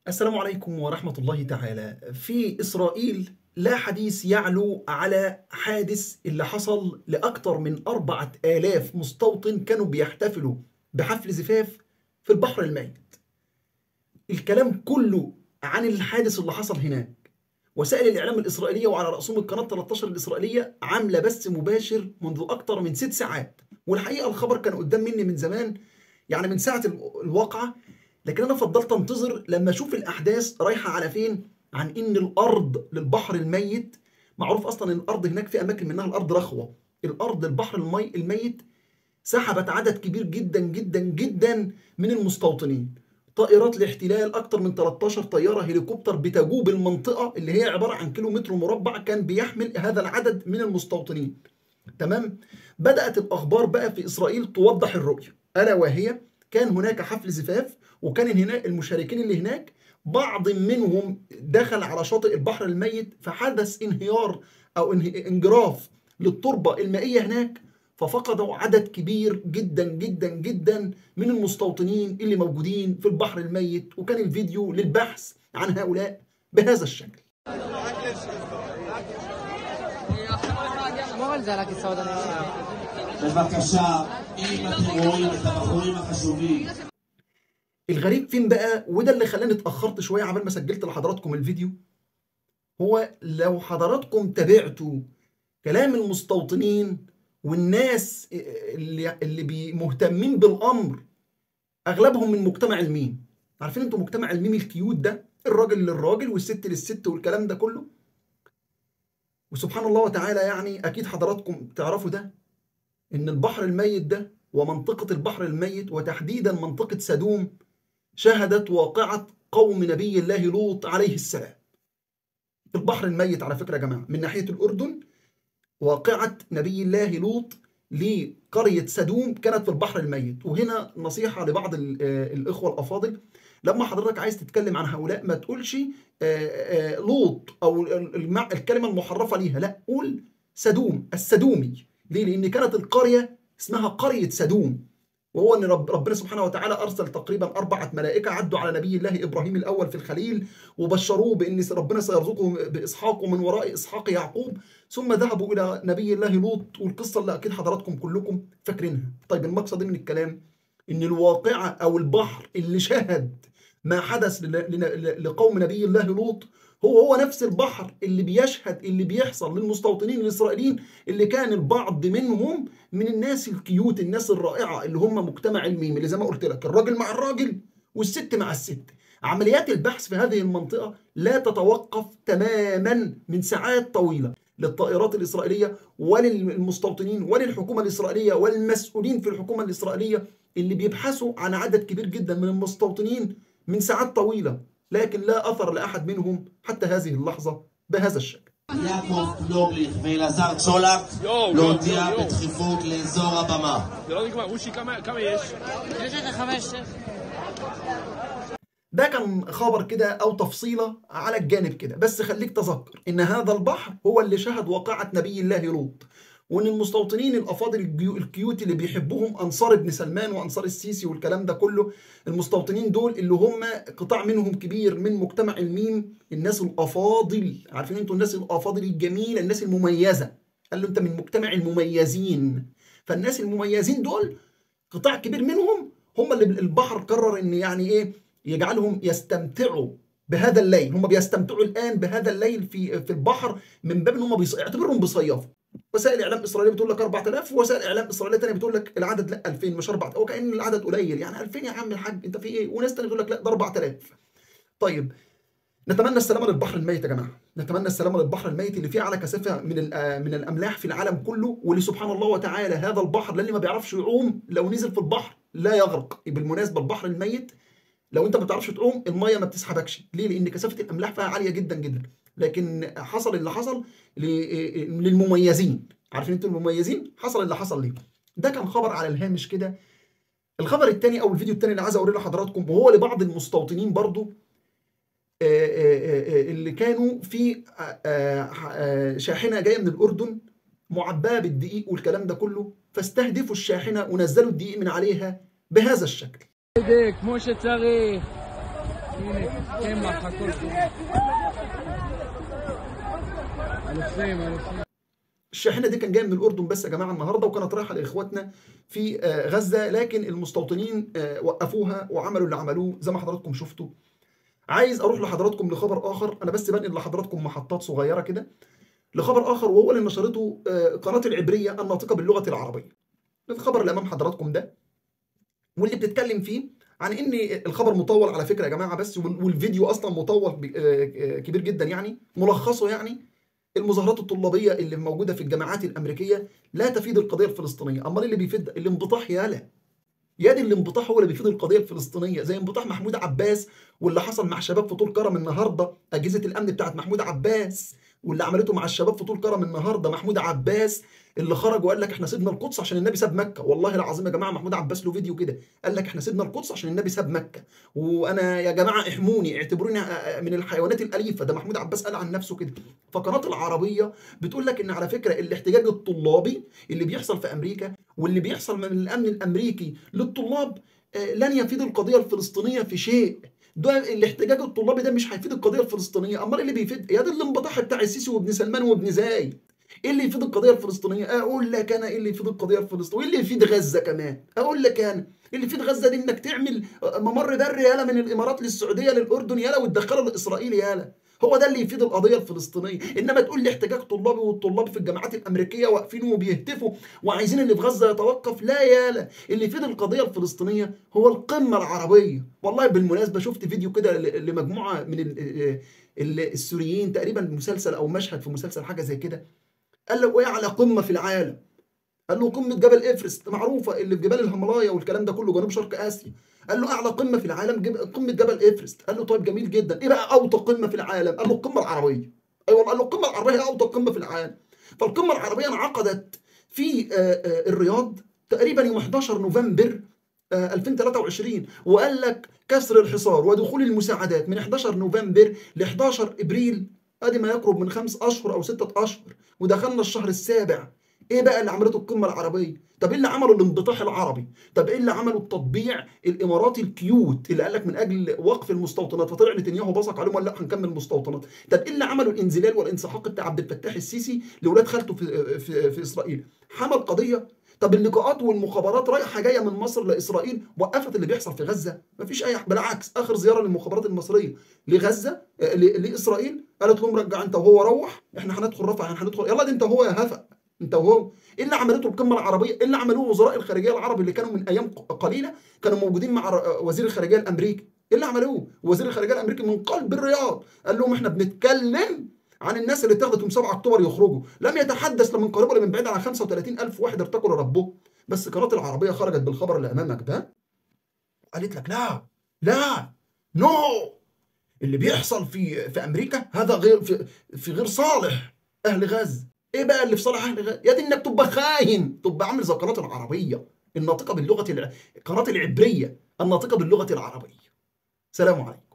السلام عليكم ورحمة الله تعالى في إسرائيل لا حديث يعلو على حادث اللي حصل لأكثر من أربعة آلاف مستوطن كانوا بيحتفلوا بحفل زفاف في البحر الميت الكلام كله عن الحادث اللي حصل هناك وسائل الإعلام الإسرائيلية وعلى رأسهم القناة 13 الإسرائيلية عاملة بث مباشر منذ أكثر من ست ساعات والحقيقة الخبر كان قدام مني من زمان يعني من ساعة الواقعة لكن انا فضلت انتظر لما اشوف الاحداث رايحه على فين عن ان الارض للبحر الميت معروف اصلا ان الارض هناك في اماكن منها الارض رخوه الارض البحر المي الميت سحبت عدد كبير جدا جدا جدا من المستوطنين طائرات الاحتلال اكتر من 13 طياره هليكوبتر بتجوب المنطقه اللي هي عباره عن كيلو متر مربع كان بيحمل هذا العدد من المستوطنين تمام بدات الاخبار بقى في اسرائيل توضح الرؤيه الا وهي كان هناك حفل زفاف وكان هناك المشاركين اللي هناك بعض منهم دخل على شاطئ البحر الميت فحدث انهيار او انجراف للتربه المائيه هناك ففقدوا عدد كبير جدا جدا جدا من المستوطنين اللي موجودين في البحر الميت وكان الفيديو للبحث عن هؤلاء בهذا الشكل בבקשה, אם אתם רואים את הבחורים החשובים الغريب فين بقى وده اللي خلاني اتاخرت شويه عبال ما سجلت لحضراتكم الفيديو هو لو حضراتكم تابعتوا كلام المستوطنين والناس اللي اللي مهتمين بالامر اغلبهم من مجتمع الميم عارفين انتوا مجتمع الميم الكيوت ده الراجل للراجل والست للست والكلام ده كله وسبحان الله وتعالى يعني اكيد حضراتكم تعرفوا ده ان البحر الميت ده ومنطقه البحر الميت وتحديدا منطقه سدوم شهدت واقعة قوم نبي الله لوط عليه السلام البحر الميت على فكرة يا جماعة من ناحية الأردن واقعة نبي الله لوط لقرية سدوم كانت في البحر الميت وهنا نصيحة لبعض الإخوة الأفاضل لما حضرتك عايز تتكلم عن هؤلاء ما تقولش لوط أو الكلمة المحرفة ليها لا قول سدوم السدومي ليه؟ لأن كانت القرية اسمها قرية سدوم وهو ان رب ربنا سبحانه وتعالى ارسل تقريبا اربعه ملائكه عدوا على نبي الله ابراهيم الاول في الخليل وبشروه بان ربنا سيرزقه باسحاق ومن وراء اسحاق يعقوب ثم ذهبوا الى نبي الله لوط والقصه اللي اكيد حضراتكم كلكم فاكرينها. طيب المقصد من الكلام ان الواقعه او البحر اللي شهد ما حدث لقوم نبي الله لوط هو هو نفس البحر اللي بيشهد اللي بيحصل للمستوطنين الاسرائيليين اللي كان البعض منهم من الناس الكيوت الناس الرائعه اللي هم مجتمع الميم اللي زي ما قلت لك الراجل مع الراجل والست مع الست عمليات البحث في هذه المنطقه لا تتوقف تماما من ساعات طويله للطائرات الاسرائيليه وللمستوطنين وللحكومه الاسرائيليه والمسؤولين في الحكومه الاسرائيليه اللي بيبحثوا عن عدد كبير جدا من المستوطنين من ساعات طويله لكن لا أثر لأحد منهم حتى هذه اللحظة بهذا الشكل יעקב פלוריך ואלעזר צ'ולק להודיע בדחיפות לאזור הבמה. זה לא נגמר, אושי כמה יש? יש לך חמש, שש. ده كان خبر كده او تفصيله على الجانب كده بس خليك تذكر ان هذا البحر هو اللي شهد واقعه نبي الله لوط وان المستوطنين الافاضل الكيوت اللي بيحبوهم انصار ابن سلمان وانصار السيسي والكلام ده كله المستوطنين دول اللي هم قطاع منهم كبير من مجتمع الميم الناس الافاضل عارفين انتوا الناس الافاضل الجميله الناس المميزه قال له انت من مجتمع المميزين فالناس المميزين دول قطاع كبير منهم هم اللي البحر قرر ان يعني ايه يجعلهم يستمتعوا بهذا الليل هم بيستمتعوا الان بهذا الليل في في البحر من باب ان هم بيص... اعتبرهم بيصيفوا وسائل اعلام اسرائيليه بتقول لك 4000 ووسائل اعلام اسرائيليه ثانيه بتقول لك العدد لا 2000 مش 4000 وكان العدد قليل يعني 2000 يا عم الحاج انت في ايه وناس ثانيه تقول لك لا ده 4000 طيب نتمنى السلامه للبحر الميت يا جماعه نتمنى السلامه للبحر الميت اللي فيه على كثافه من من الاملاح في العالم كله واللي سبحان الله وتعالى هذا البحر للي ما بيعرفش يعوم لو نزل في البحر لا يغرق بالمناسبه البحر الميت لو انت ما بتعرفش تعوم الميه ما بتسحبكش ليه لان كثافه الاملاح فيها عاليه جدا جدا لكن حصل اللي حصل للمميزين عارفين انتوا المميزين حصل اللي حصل ليه ده كان خبر على الهامش كده الخبر الثاني او الفيديو الثاني اللي عايز اوريه لحضراتكم وهو لبعض المستوطنين برضو اللي كانوا في شاحنه جايه من الاردن معباه بالدقيق والكلام ده كله فاستهدفوا الشاحنه ونزلوا الدقيق من عليها بهذا الشكل כמו שצריך. קמח, הכל טוב. אלופים, אלופים. الشاحنه دي كان جايه من الاردن بس يا جماعه النهارده وكانت رايحه لاخواتنا في آه، غزه لكن المستوطنين آه، وقفوها وعملوا اللي عملوه زي ما حضراتكم شفتوا عايز اروح لحضراتكم لخبر اخر انا بس بنقل لحضراتكم محطات صغيره كده لخبر اخر وهو اللي نشرته آه، قناه العبريه الناطقه باللغه العربيه الخبر اللي امام حضراتكم ده واللي بتتكلم فيه عن ان الخبر مطول على فكره يا جماعه بس وال- والفيديو اصلا مطول ب- آه، آه، كبير جدا يعني ملخصه يعني المظاهرات الطلابيه اللي موجوده في الجامعات الامريكيه لا تفيد القضيه الفلسطينيه امال اللي بيفيد الانبطاح يالا يا دي الانبطاح هو اللي بيفيد القضيه الفلسطينيه زي انبطاح محمود عباس واللي حصل مع شباب في طول كرم النهارده اجهزه الامن بتاعت محمود عباس واللي عملته مع الشباب في طول كرم النهارده محمود عباس اللي خرج وقال لك احنا سيبنا القدس عشان النبي ساب مكه والله العظيم يا جماعه محمود عباس له فيديو كده قال لك احنا سيبنا القدس عشان النبي ساب مكه وانا يا جماعه احموني اعتبروني من الحيوانات الاليفه ده محمود عباس قال عن نفسه كده فقناه العربيه بتقول لك ان على فكره الاحتجاج الطلابي اللي بيحصل في امريكا واللي بيحصل من الامن الامريكي للطلاب آه، لن يفيد القضيه الفلسطينيه في شيء ده الاحتجاج الطلابي ده مش هيفيد القضيه الفلسطينيه امال إيه اللي بيفيد يا ده الانبطاح بتاع السيسي وابن سلمان وابن زايد ايه اللي يفيد القضيه الفلسطينيه اقول لك انا ايه اللي يفيد القضيه الفلسطينيه وايه اللي يفيد غزه كمان اقول لك انا اللي يفيد غزه دي انك تعمل ممر بري يالا من الامارات للسعوديه للاردن يالا وتدخله لاسرائيل يالا هو ده اللي يفيد القضيه الفلسطينيه انما تقول لي احتجاج طلابي والطلاب في الجامعات الامريكيه واقفين وبيهتفوا وعايزين اللي في غزه يتوقف لا يالا اللي يفيد القضيه الفلسطينيه هو القمه العربيه والله بالمناسبه شفت فيديو كده ل- لمجموعه من ال- ال- السوريين تقريبا مسلسل او مشهد في مسلسل حاجه زي كده قال له ايه على قمه في العالم قال له قمه جبل ايفرست معروفه اللي في جبال الهيمالايا والكلام ده كله جنوب شرق اسيا قال له اعلى قمه في العالم جب... قمه جبل ايفرست قال له طيب جميل جدا ايه بقى اوطى قمه في العالم قال له القمه العربيه اي والله قال له القمه العربيه هي اوطى قمه في العالم فالقمه العربيه انعقدت في آه، آه، الرياض تقريبا يوم 11 نوفمبر آه، 2023 وقال لك كسر الحصار ودخول المساعدات من 11 نوفمبر ل 11 ابريل ادي ما يقرب من خمس اشهر او ستة اشهر ودخلنا الشهر السابع ايه بقى اللي عملته القمه العربيه طب ايه اللي عمله الانبطاح العربي طب ايه اللي عمله التطبيع الاماراتي الكيوت اللي قال لك من اجل وقف المستوطنات فطلع نتنياهو بصق عليهم وقال لا هنكمل مستوطنات طب ايه اللي عمله الانزلال والانسحاق بتاع عبد الفتاح السيسي لاولاد خالته في في, في اسرائيل حمل قضيه طب اللقاءات والمخابرات رايحه جايه من مصر لاسرائيل وقفت اللي بيحصل في غزه مفيش اي بالعكس اخر زياره للمخابرات المصريه لغزه آه، ل- لاسرائيل قالت لهم رجع انت وهو روح احنا هندخل رفح احنا هندخل يلا دي انت وهو يا هفا انت وهو ايه اللي عملته القمه العربيه ايه اللي عملوه وزراء الخارجيه العرب اللي كانوا من ايام ق- قليله كانوا موجودين مع ر- وزير الخارجيه الامريكي ايه اللي عملوه وزير الخارجيه الامريكي من قلب الرياض قال لهم احنا بنتكلم عن الناس اللي اتخذت يوم 7 اكتوبر يخرجوا لم يتحدث لا من قريب ولا من بعيد عن 35 الف واحد ارتكلوا ربهم بس قناه العربيه خرجت بالخبر اللي امامك ده قالت لك لا لا نو اللي بيحصل في في امريكا هذا غير في, في غير صالح اهل غزه ايه بقى اللي في صالح اهل غزه يا دي انك تبقى خاين تبقى عامل زي قناه العربيه الناطقه باللغه الع... قناه العبريه الناطقه باللغه العربيه سلام عليكم